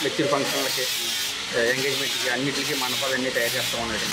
Lecture ఫంక్షన్లకి ఎంగేజ్మెంట్కి అన్నిటికీ మండపాలు అన్నీ తయారు చేస్తూ ఉన్నాడు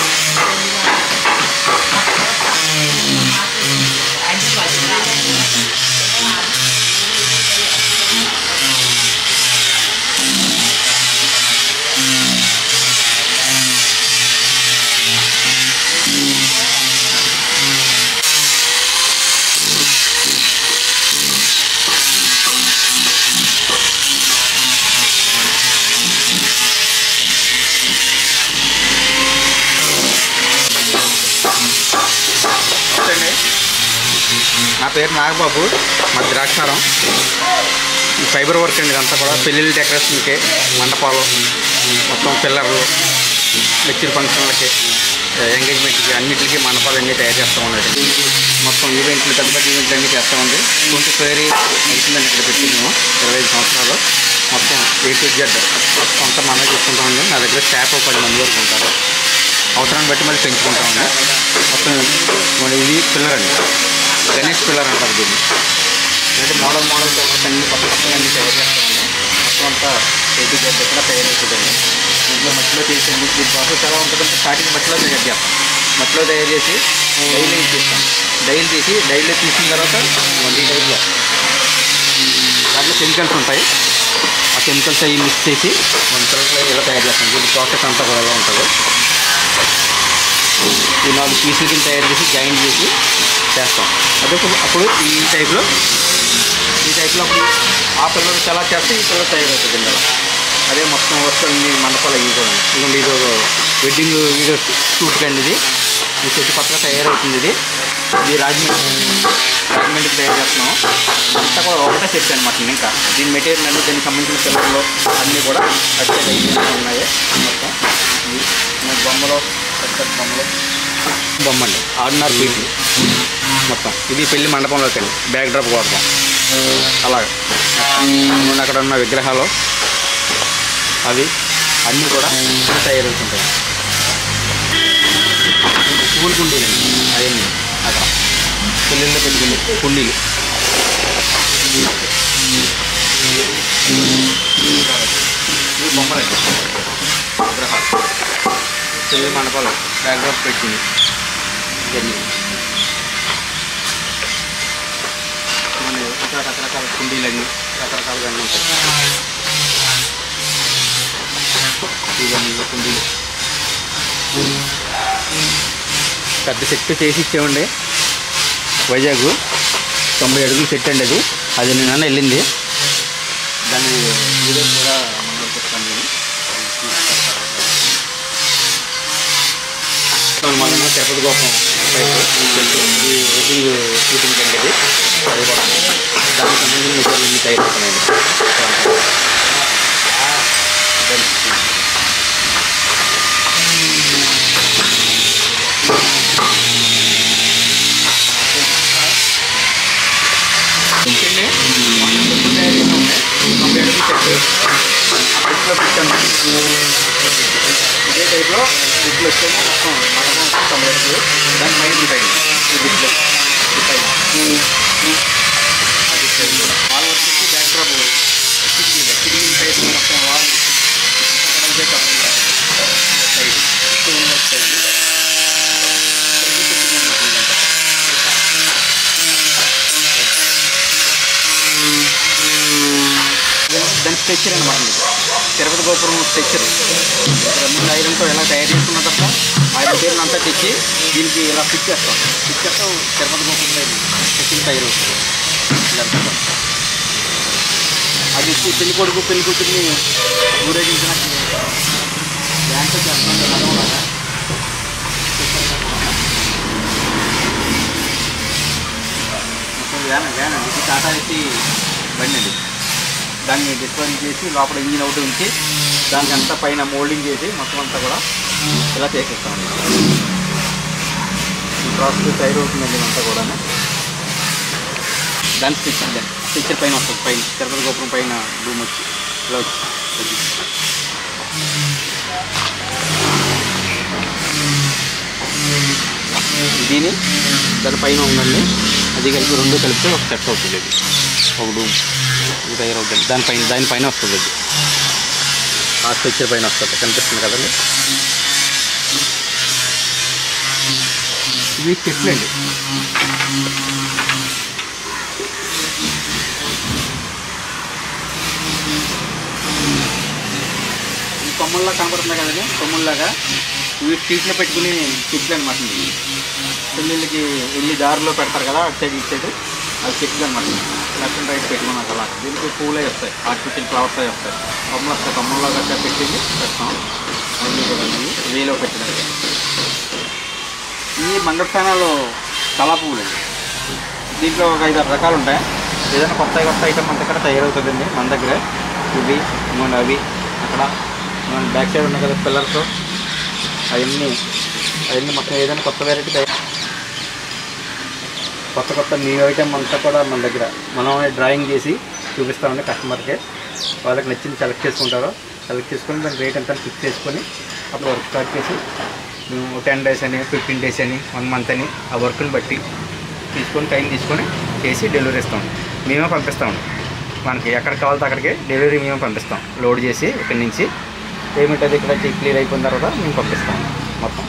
అండి నా పేరు నాగబాబు మా ద్రాక్షారం ఈ ఫైబర్ వర్క్ అండి ఇదంతా కూడా పెళ్ళిళ్ళ డెకరేషన్కి మండపాలు మొత్తం పిల్లర్లు లెక్చర్ ఫంక్షన్లకి ఎంగేజ్మెంట్కి అన్నిటికీ మండపాలు అన్నీ తయారు చేస్తూ ఉన్నాడు మొత్తం ఈవెంట్లు పెద్ద పెద్ద ఈవెంట్లు అన్నీ చేస్తూ ఉంది ట్వంటీ ఫైవ్ అవుతుందండి ఇక్కడ పెట్టి మేము ఇరవై ఐదు సంవత్సరాలు మొత్తం ఏ టు జెడ్ మొత్తం అంతా మనమే చూసుకుంటామండి నా దగ్గర స్టాఫ్ ఒక పది మంది వరకు ఉంటారు అవసరాన్ని బట్టి మళ్ళీ పెంచుకుంటామండి మొత్తం మన ఇది పిల్లర్ అండి గణేష్ పిల్లర్ అంటారు దీన్ని అంటే మోడల్ మోడల్ పేపర్స్ అన్ని కొత్త కొత్తగా అన్ని తయారు చేస్తామండి మొత్తం అంతా ఎయిటీ జెడ్ కూడా తయారవుతుందండి దీంట్లో మట్టిలో చేసింది దీని ప్రాసెస్ ఎలా ఉంటుందంటే స్టార్టింగ్ మట్టిలో తయారు చేస్తాం మట్టిలో తయారు చేసి డైలీ తీస్తాం డైలీ తీసి డైలీ తీసిన తర్వాత ఈ టైప్లో దాంట్లో కెమికల్స్ ఉంటాయి ఆ కెమికల్స్ అవి మిక్స్ చేసి వంటల్లో ఇలా తయారు చేస్తాం దీని ప్రాసెస్ అంతా కూడా ఎలా ఉంటుంది ఈ నాలుగు పీసులు కింద తయారు చేసి జాయింట్ చేసి చేస్తాం అదే అప్పుడు ఈ టైప్లో ఈ టైప్లో అప్పుడు ఆ పిల్లలు చాలా చేస్తే ఈ పిల్లలు తయారవుతుంది ఇందులో అదే మొత్తం వస్తుంది మండపాలు ఇవి కూడా ఇదిగోండి ఇది ఒక వెడ్డింగ్ వీడియో షూట్ కండి ఇది ఈ చెట్టు పక్కన తయారవుతుంది ఇది ఇది రాజమండ్రి రాజమండ్రికి తయారు చేస్తున్నాం అంతా కూడా ఒకటే సెట్ అనమాట ఇంకా దీని మెటీరియల్ అన్ని దీనికి సంబంధించిన పిల్లలు అన్నీ కూడా అట్టే ఉన్నాయి మొత్తం ఇవి మన బొమ్మలు పెద్ద పెద్ద బొమ్మలు బొమ్మ అండి ఆరున్నర ఫీట్లు మొత్తం ఇది పెళ్లి మండపంలోకి వెళ్ళి బ్యాక్ డ్రాప్ కొడతాం అలాగే ముందు అక్కడ ఉన్న విగ్రహాలు అవి అన్నీ కూడా తయారవుతుంటాయి పూల కుండీలు అవన్నీ అక్కడ పెళ్ళిళ్ళు పెట్టుకుని కుండీలు ఇవి బొమ్మలండి విగ్రహాలు పెళ్లి మండపాలు బ్యాక్ డ్రాప్ పెట్టింది ఇవన్నీ మన ఇంకా రకరకాల కుండీలన్నీ రకరకాలుగా అన్నీ ఉంటాయి ఇవన్నీ ఇవి కుండీలు పెద్ద చెట్టు చేసి ఇచ్చేవండి వైజాగ్ తొంభై అడుగులు చెట్టు అండి అది అది నిన్న వెళ్ళింది దాని వీడియో కూడా మనం చెప్తాను నేను మన తిరుపతి గోపం పైపు చెట్టు ఇది వెడ్డింగ్ షూటింగ్ అండి ఇది అది కూడా దానికి సంబంధించిన మెటీరియల్ అన్ని తయారవుతున్నాయండి ఇంకేంటి? మొన్న చెట్టు తయారు చేసాము. తొంభై అడుగుల చెట్టు. ఆ చెట్టులో పెట్టాము. ఇదే టైప్లో ఇట్లు వచ్చేమో మొత్తం మండపం మొత్తం తొంభై అడుగులు దాని పైన ఉంటాయి ఈ బిట్లు ఈ పైన అది సైడ్ కూడా వాల్ వచ్చేసి బ్యాక్ డ్రాప్ కిటికీలు కిటికీలు టైప్ మొత్తం వాల్ అక్కడ ఇదే కాకుండా సైడ్ స్టోన్ వర్క్ సైడ్ దాని స్ట్రెచ్చర్ అనమాట ఇది తిరుపతి గోపురం స్ట్రెచ్చర్ ముందు ఐరన్తో ఎలా తయారు చేసుకున్న తర్వాత ఆ మెటీరియల్ అంతా తెచ్చి దీనికి ఇలా ఫిట్ చేస్తాం ఫిట్ చేస్తాం తిరుపతి గోపురం స్ట్రెచ్చింగ్ తయారవుతుంది ఇదంతా కూడా. అది ఇచ్చి పెళ్లి కొడుకు పెళ్లి కూతుర్ని ఊరేగించినట్టు డ్యాన్స్ చేస్తాం నడవలాగా మొత్తం వ్యాన్ వ్యాన్ అండి ఇది టాటా ఎసి బండి అండి దాన్ని డిస్పోజ్ చేసి లోపల ఇంజిన్ ఒకటి ఉంచి దానికి అంతా పైన మోల్డింగ్ చేసి మొత్తం అంతా కూడా ఇలా చేసేస్తామండి ఈ ప్రాసెస్ తయారవుతుందండి ఇదంతా కూడా దాని స్టిచ్చర్ దాన్ని స్టిచ్చర్ పైన వస్తుంది పైన తిరుపతి గోపురం పైన రూమ్ వచ్చి ఇలా వచ్చి దీని దాని పైన ఉందండి అది కలిపి రెండు కలిపితే ఒక సెట్ అవుతుంది ఇది ఒక రూమ్ ఇది తయారవుతుంది దానిపైన దానిపైన వస్తుంది అది ఆ స్ట్రక్చర్ పైన వస్తుంది కనిపిస్తుంది కదండి ఇవి చెట్లు అండి ఈ కొమ్మల్లా కనపడుతున్నాయి కదండి కొమ్మల్లాగా ఇవి స్ట్రీట్లో పెట్టుకుని చెట్లు అనమాట ఇవి పెళ్ళిళ్ళకి వెళ్ళి దారిలో పెడతారు కదా అటు సైడ్ ఇటు సైడ్ అది చెట్లు అనమాట లెఫ్ట్ అండ్ రైట్ పెట్టుకున్నాక అలా దీనికి పూలే వస్తాయి ఆర్టిఫిషియల్ ఫ్లవర్స్ అవి వస్తాయి కొమ్మలు వస్తాయి కొమ్మల్లాగా అట్లా పెట్టేసి పెడతాం అన్నీ కూడా ఇవి వేలో పెట్టడానికి ఈ మంగళస్థానాలు కళా పువ్వులు అండి దీంట్లో ఒక ఐదు ఆరు రకాలు ఉంటాయి ఏదైనా కొత్త కొత్త ఐటమ్ మన దగ్గర తయారవుతుందండి మన దగ్గర ఇవి ఇవ్వండి అవి అక్కడ మన బ్యాక్ సైడ్ ఉన్నాయి కదా పిల్లర్స్ అవన్నీ అవన్నీ మొత్తం ఏదైనా కొత్త వెరైటీ తయారు కొత్త కొత్త న్యూ ఐటమ్ అంతా కూడా మన దగ్గర మనం డ్రాయింగ్ చేసి చూపిస్తామండి కస్టమర్కి వాళ్ళకి నచ్చింది సెలెక్ట్ చేసుకుంటారు సెలెక్ట్ చేసుకొని దాని రేట్ అంతా ఫిక్స్ చేసుకొని అప్పుడు వర్క్ స్టార్ట్ చేసి టెన్ డేస్ అని ఫిఫ్టీన్ డేస్ అని వన్ మంత్ అని ఆ వర్క్ని బట్టి తీసుకొని టైం తీసుకొని చేసి డెలివరీ ఇస్తాం మేమే పంపిస్తాం మనకి ఎక్కడికి కావాలితే అక్కడికి డెలివరీ మేమే పంపిస్తాం లోడ్ చేసి ఇక్కడి నుంచి పేమెంట్ అది ఇక్కడ క్లియర్ అయిపోయిన తర్వాత మేము పంపిస్తాం మొత్తం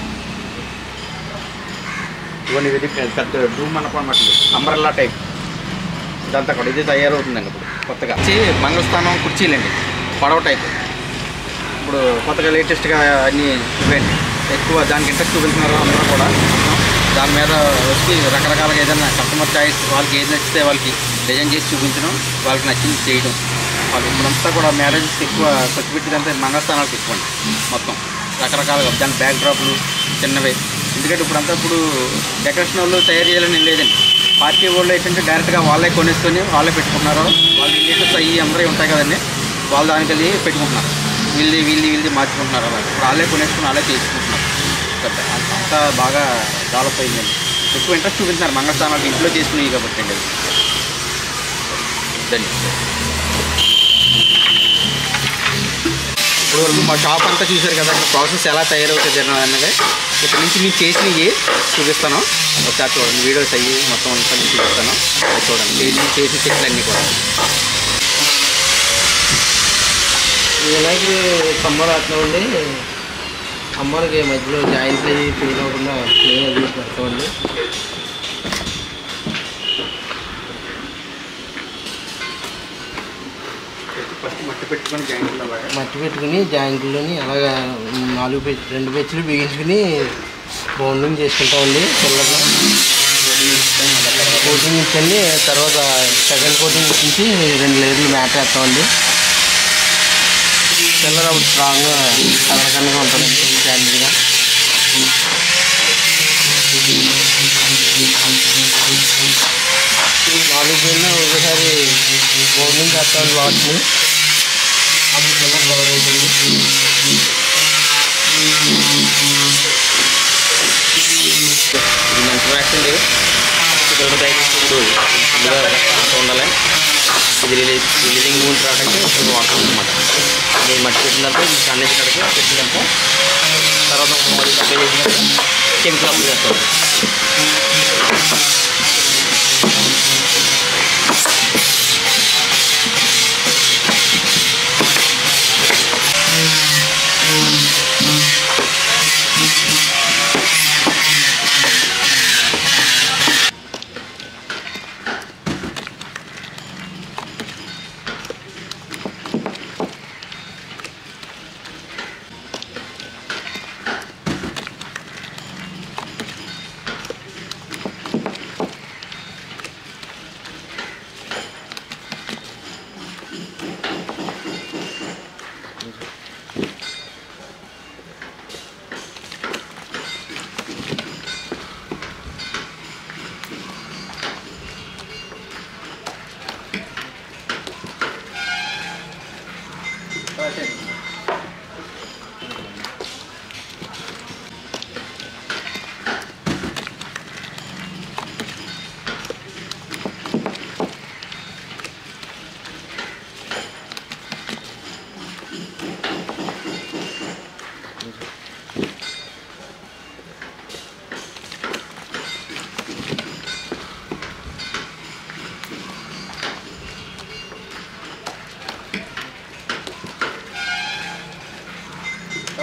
ఇవన్నీ ఇది పెద్ద- పెద్ద రూమ్ అనమాట అంబరల్లా టైప్ ఇదంతా కూడా ఇది తయారవుతుందండి ఇప్పుడు కొత్తగా వచ్చి మంగళస్థానం కుర్చీలండి పడవ టైప్ ఇప్పుడు కొత్తగా లేటెస్ట్గా అన్నీ ఇవ్వండి ఎక్కువ దానికి ఇంట్రెస్ట్ చూపించున్నారు అందరూ కూడా దాని మీద వచ్చి రకరకాలుగా ఏదైనా కస్టమర్ చాయిస్ వాళ్ళకి ఏది నచ్చితే వాళ్ళకి డిజైన్ చేసి చూపించడం వాళ్ళకి నచ్చింది చేయడం వాళ్ళు ఇప్పుడంతా కూడా మ్యారేజెస్ ఎక్కువ ఖర్చు పెట్టేదంతా మంగళస్థానాలకు ఎక్కువ అండి మొత్తం రకరకాలుగా దాని బ్యాక్ డ్రాప్లు చిన్నవి ఎందుకంటే ఇప్పుడంతా ఇప్పుడు డెకరేషన్ వాళ్ళు తయారు చేయాలని ఏం లేదండి పార్టీ వాళ్ళు ఏంటంటే డైరెక్ట్గా వాళ్ళే కొనేసుకొని వాళ్ళే పెట్టుకుంటున్నారు వాళ్ళ రిలేటివ్స్ అయ్యి అందరూ ఉంటాయి కదండి వాళ్ళు దానికి వెళ్ళి పెట్టుకుంటున్నారు వీళ్ళది వీళ్ళది వీళ్ళది మార్చుకుంటున్నారు అలా ఇప్పుడు వాళ్ళే కొనేసుకుని వాళ్ళే చేసుకుంటున్నారు పెద్ద అంత- అంతా బాగా డెవలప్ అయిందండి ఎక్కువ ఇంట్రెస్ట్ చూపించారు మంగళస్థానాలు ఇంట్లో చేసుకునేవి కాబట్టి అండి అది దండి ఇప్పుడు వరకు మా షాప్ అంతా చూశారు కదా ఇక్కడ ప్రాసెస్ ఎలా తయారవుతుంది అన్నది ఇక్కడ నుంచి నేను చేసినవి చూపిస్తాను ఒకసారి చూడండి వీడియోస్ అయ్యి మొత్తం అంతా నేను చూపిస్తాను అది చూడండి చేసి చేసి చెట్లన్నీ కూడా వినాయకుడు కమ్మలు అట్లా ఉండి అమ్మలకి మధ్యలో జాయింట్లు అవి ఫీల్ అవ్వకుండా క్లీన్ అది పెడతామండి ఫస్ట్ మట్టి పెట్టుకొని జాయింట్లు అలాగా మట్టి పెట్టుకుని జాయింట్లోని అలాగా నాలుగు పెచ్చు రెండు పెచ్చులు బిగించుకుని బౌండింగ్ చేసుకుంటామండి పిల్లలు కోటింగ్ ఇచ్చండి తర్వాత సెకండ్ కోటింగ్ ఇచ్చి రెండు లేయర్లు మ్యాట్ వేస్తామండి పిల్లలు అప్పుడు స్ట్రాంగ్గా కలరకన్నగా ఉంటుందండి స్టాండర్డ్గా నాలుగు పేర్లు ఒకసారి బౌండింగ్ చేస్తామండి వాటిని అప్పుడు పిల్లలు కవర్ అవుతుంది ఇది మంచి వ్యాక్స్ అండి ఇక్కడ ఇప్పుడు ఇందులో ఉండాలి ఇది రిలీజ్ రిలీజింగ్ మూడు రావడానికి ఇక్కడ వాడతాం అనమాట ఇది మట్టి పెట్టిన తర్వాత ఇది సన్నేసి కడిగి పెట్టినాక తర్వాత మరి అప్లై చేసినాక కెమికల్ అప్లై చేస్తాం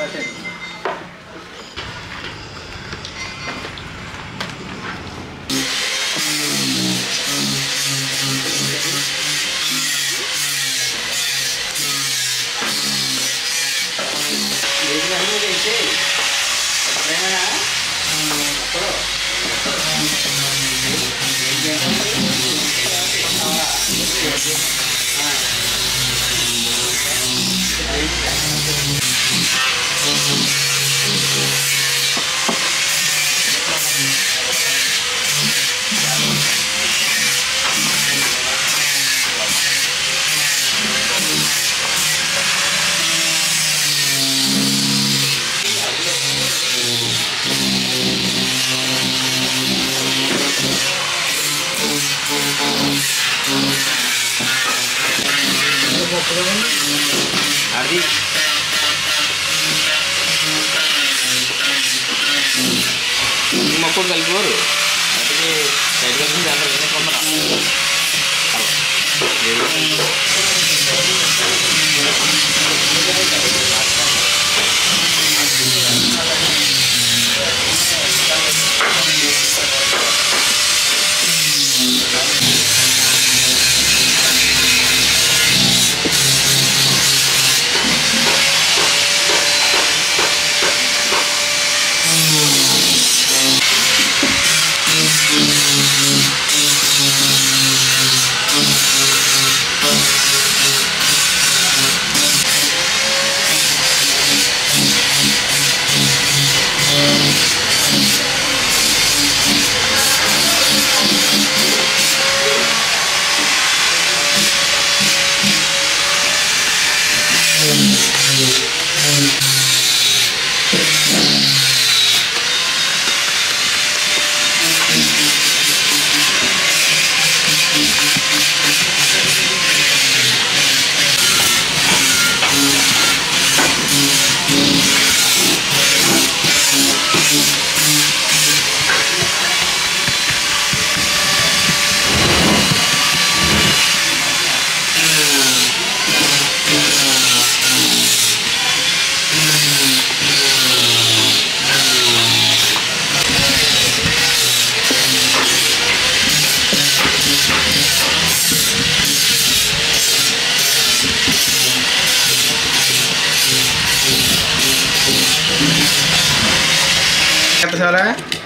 అది మొక్కడు కలిపివారు అందుకే బయటకు వచ్చింది అందరూ తినేసుకుంటారు ఎంత చాలా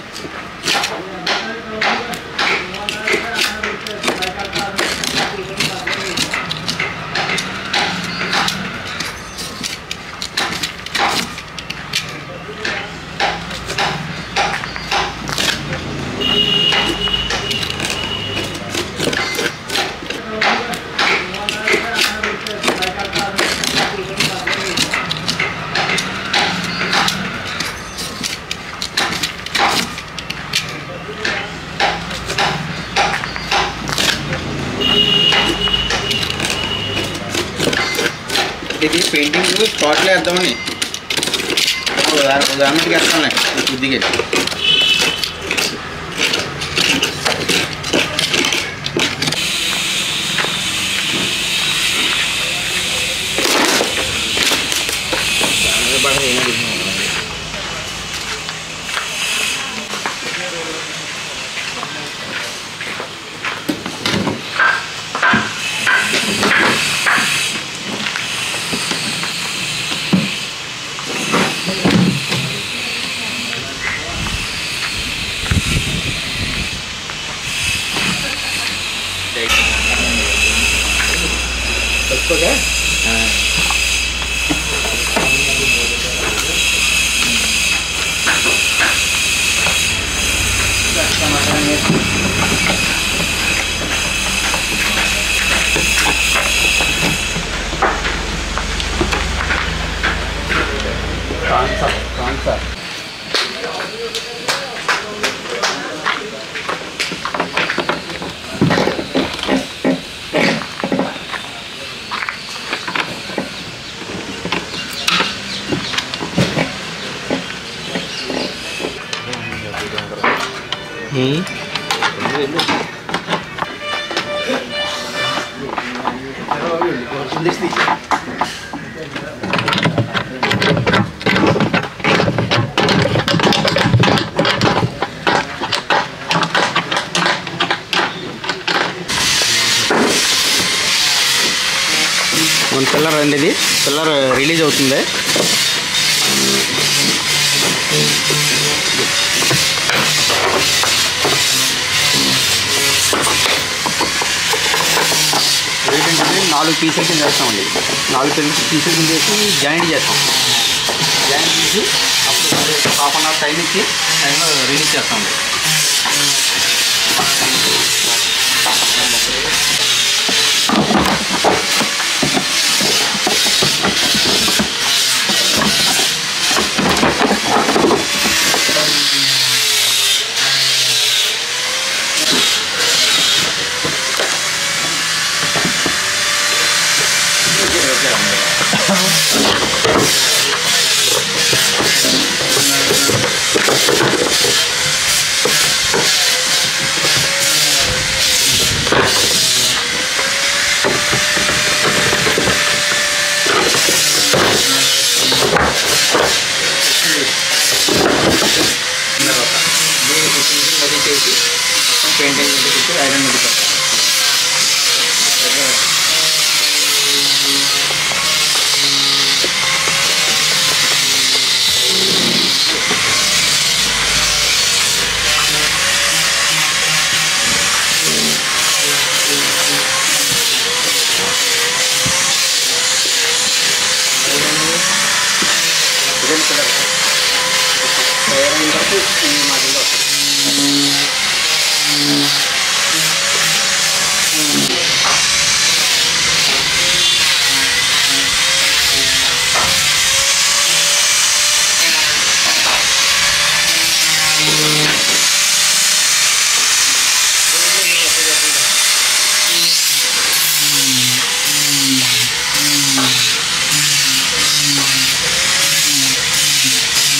ఇది పెయింటింగ్ స్పాట్లో వేద్దామని ఉదాహరణ ఉదాహరణకి వేస్తాంలే బుద్ధికి కాన్సెప్ట్ కాన్సెప్ట్ అండి ఇది పిల్లర్ రిలీజ్ అవుతుంది ఏంటంటే నాలుగు పీసుల కింద వేస్తామండి నాలుగు పీసులు పీసుల కింద వేసి జాయింట్ చేస్తాం జాయింట్ చేసి అప్పుడు మళ్ళీ హాఫ్ అన్ అవర్ టైం ఇచ్చి టైంలో రిలీజ్ చేస్తామండి తర్వాత దీనికి ఫినిషింగ్ అది చేసి పెయింటింగ్ అది పెట్టి ఐరన్ అది పెట్టాలి ఇదేంటి కలర్ తయారైన తర్వాత ఈ మా